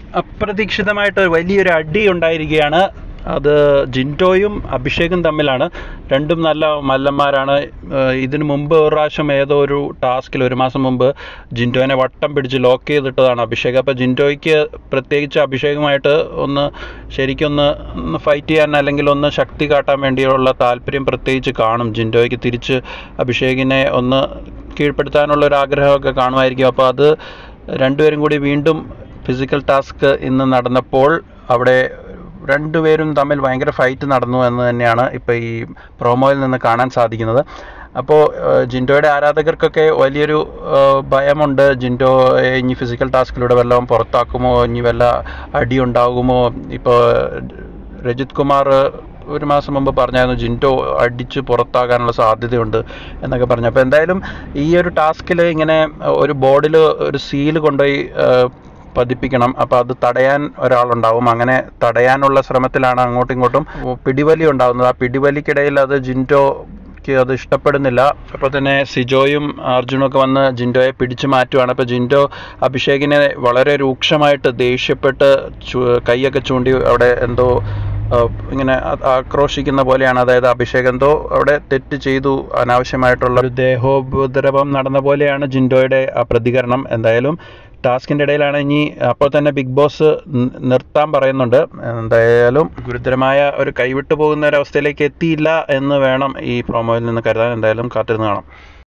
അപ്രതീക്ഷിതമായിട്ട് വലിയൊരു അടി ഉണ്ടായിരിക്കുകയാണ് അത് ജിൻറ്റോയും അഭിഷേകും തമ്മിലാണ് രണ്ടും നല്ല മല്ലന്മാരാണ് ഏഹ് ഇതിനു മുമ്പ് ഒരു പ്രാവശ്യം ഏതോ ഒരു ടാസ്കിൽ ഒരു മാസം മുമ്പ് ജിൻറ്റോനെ വട്ടം പിടിച്ച് ലോക്ക് ചെയ്തിട്ടതാണ് അഭിഷേക് അപ്പോൾ ജിൻറ്റോയ്ക്ക് പ്രത്യേകിച്ച് അഭിഷേകുമായിട്ട് ഒന്ന് ശരിക്കൊന്ന് ഒന്ന് ഫൈറ്റ് ചെയ്യാൻ അല്ലെങ്കിൽ ഒന്ന് ശക്തി കാട്ടാൻ വേണ്ടിയുള്ള താല്പര്യം പ്രത്യേകിച്ച് കാണും ജിൻറ്റോയ്ക്ക് തിരിച്ച് അഭിഷേകിനെ ഒന്ന് കീഴ്പ്പെടുത്താനുള്ള ഒരു ആഗ്രഹമൊക്കെ കാണുമായിരിക്കും അപ്പോൾ അത് രണ്ടുപേരും കൂടി വീണ്ടും ഫിസിക്കൽ ടാസ്ക് ഇന്ന് നടന്നപ്പോൾ അവിടെ രണ്ടുപേരും തമ്മിൽ ഭയങ്കര ഫൈറ്റ് നടന്നു എന്ന് തന്നെയാണ് ഇപ്പോൾ ഈ പ്രോമോയിൽ നിന്ന് കാണാൻ സാധിക്കുന്നത് അപ്പോൾ ജിൻഡോയുടെ ആരാധകർക്കൊക്കെ വലിയൊരു ഏഹ്, ഭയമുണ്ട് ജിൻഡോ ഇനി ഫിസിക്കൽ ടാസ്കിലൂടെ വല്ലതും പുറത്താക്കുമോ ഇനി വല്ല അടി ഉണ്ടാകുമോ ഇപ്പോൾ രജിത് കുമാർ ഒരു മാസം മുമ്പ് പറഞ്ഞായിരുന്നു ജിൻഡോ അടിച്ച് പുറത്താകാനുള്ള സാധ്യതയുണ്ട് എന്നൊക്കെ പറഞ്ഞു അപ്പോൾ എന്തായാലും ഈ ഒരു ടാസ്കിൽ ഇങ്ങനെ ഒരു ബോർഡിൽ ഒരു സീല് കൊണ്ടുപോയി ഏഹ്, പതിപ്പിക്കണം അപ്പോൾ അത് തടയാൻ ഒരാളുണ്ടാവും അങ്ങനെ തടയാനുള്ള ശ്രമത്തിലാണ് അങ്ങോട്ടും ഇങ്ങോട്ടും പിടിവലി ഉണ്ടാകുന്നത് ആ പിടിവലിക്കിടയിൽ അത് ജിൻഡോക്ക് അത് ഇഷ്ടപ്പെടുന്നില്ല അപ്പോൾ തന്നെ സിജോയും അർജുനും ഒക്കെ വന്ന് ജിൻഡോയെ പിടിച്ചു മാറ്റുവാണ് അപ്പോൾ ജിൻഡോ അഭിഷേകിനെ വളരെ രൂക്ഷമായിട്ട് ദേഷ്യപ്പെട്ട് ചു- കൈയൊക്കെ ചൂണ്ടി അവിടെ എന്തോ ആ, ഇങ്ങനെ ആ- ആക്രോശിക്കുന്ന പോലെയാണ് അതായത് അഭിഷേക് എന്തോ അവിടെ തെറ്റ് ചെയ്തു അനാവശ്യമായിട്ടുള്ള ഒരു ദേഹോപദ്രവം നടന്ന പോലെയാണ് ജിൻഡോയുടെ ആ പ്രതികരണം എന്തായാലും ടാസ്കിൻ്റെ ഇടയിലാണ് ഇനി അപ്പോൾ തന്നെ ബിഗ് ബോസ് നി- നിർത്താൻ പറയുന്നുണ്ട് എന്തായാലും ഗുരുതരമായ ഒരു കൈവിട്ടു പോകുന്ന ഒരു അവസ്ഥയിലേക്ക് എത്തിയില്ല എന്ന് വേണം ഈ പ്രൊമോയിൽ നിന്ന് കരുതാൻ എന്തായാലും കാത്തിരുന്ന് കാണാം